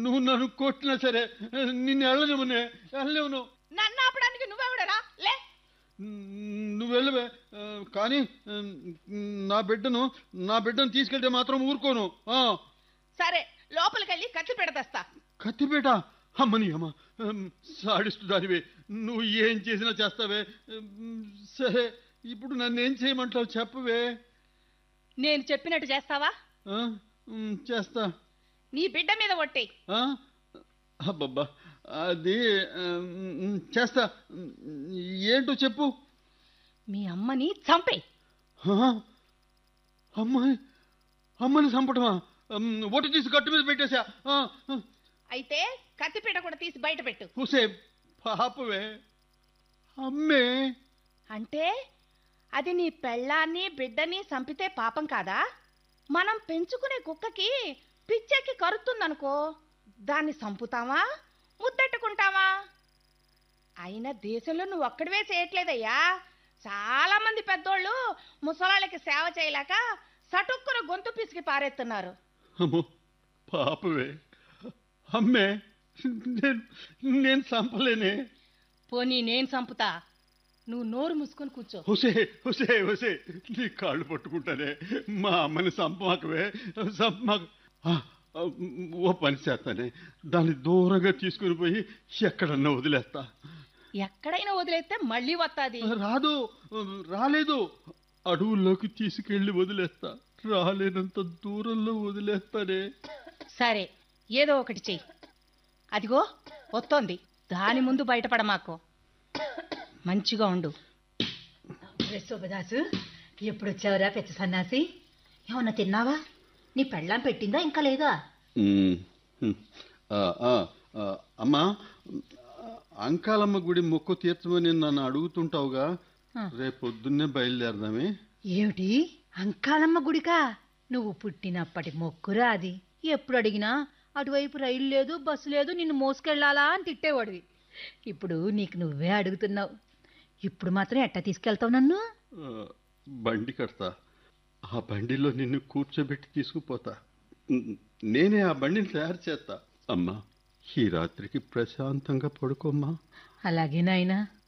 నువ్వు నన్ను కొట్టినా సరే నిన్ను వెళ్ళనివ్వనే వెళ్ళనివ్వను నన్ను ఆపడానికి నువ్వెవడరా లే నువ్వు వెళ్ళవే ఆ, కానీ ఆ, నా బిడ్డను నా బిడ్డను తీసుకెళ్తే మాత్రం ఊరుకోను ఆ, సరే లోపలికెళ్ళి కత్తి పెడతస్తా కత్తిపేట అమ్మని అమ్మ సాడిస్తు దానివే నువ్వు ఏం చేసినా చేస్తావే ఉమ్, సరే ఇప్పుడు నన్ను ఏం చేయమంటావు చెప్పవే నేను చెప్పినట్టు చేస్తావా ఆ, ఉమ్, చేస్తా నీ బిడ్డ మీద ఒట్టేయి ఆ? అబ్బబ్బా అది ఉమ్, చేస్తా ఉమ్, ఏంటో చెప్పు మీ అమ్మని చంపేయి ఆ? అమ్మాయి అమ్మని చంపటమా ఉమ్, ఒట్టు తీసి గట్టు మీద పెట్టేశా ఆ, ఆ. అయితే కత్తిపీట కూడా తీసి బయట పెట్టు హుసే పాపవే అమ్మే అంటే అది నీ పెళ్ళాన్ని బిడ్డని చంపితే పాపం కాదా మనం పెంచుకునే కుక్కకి పిచ్చెక్కి కరుతుందనుకో దాన్ని చంపుతావా ముద్దెట్టుకుంటావా అయినా దేశంలో నువ్వు ఒక్కడివే చేయట్లేదయ్యా చాలా మంది పెద్దోళ్ళు ముసలాళ్ళకి సేవ చేయలేక సటుక్కున గొంతు పిసికి పారేస్తున్నారు అమ్మో పాపవే అమ్మే నేను నేను చంపలేనే పోనీ నేను చంపుతా నువ్వు నోరు మూసుకొని కూర్చో హుసే హుసే హుసే నీ కాళ్ళు పట్టుకుంటానే మా అమ్మని చంపమాకవే చంపమాక ఆ, ఆ, ఓ పని చేస్తానే దాన్ని దూరంగా తీసుకుని పోయి ఎక్కడన్నా వదిలేస్తా ఎక్కడైనా వదిలేస్తే మళ్ళీ వస్తాది రాదు రాలేదు అడవుల్లోకి తీసుకెళ్ళి వదిలేస్తా రాలేనంత దూరంలో వదిలేస్తానే సరే ఏదో ఒకటి చెయ్యి అదిగో వస్తోంది దాని ముందు బయటపడ మాకు మంచిగా ఉండు రే శోభదాసు ఎప్పుడు వచ్చావురా పెచ్చ సన్నాసి ఏమన్నా తిన్నావా నీ పెళ్ళాం పెట్టిందా ఇంకా లేదా ఉమ్, ఉమ్. ఆ, ఆ, ఆ, అమ్మా అంకాలమ్మ గుడి మొక్కు తీర్చమని నన్ను అడుగుతుంటావుగా ఆ. రేపు పొద్దున్నే బయలుదేరదామే ఏమిటి అంకాలమ్మ గుడికా నువ్వు పుట్టినప్పటి మొక్కురా అది ఎప్పుడు అడిగినా అటువైపు రైలు లేదు బస్సు లేదు నిన్ను మోసుకెళ్ళాలా అని తిట్టేవాడివి ఇప్పుడు నీకు నువ్వే అడుగుతున్నావు ఇప్పుడు మాత్రం ఎట్టా తీసుకెళ్తావు నన్ను ఆ, బండి కడతా ఆ బండిలో నిన్ను కూర్చోబెట్టి తీసుకుపోతా ఉమ్, నేనే ఆ బండిని తయారు చేస్తా అమ్మా ఈ రాత్రికి ప్రశాంతంగా పడుకోమ్మా అలాగే నాయనా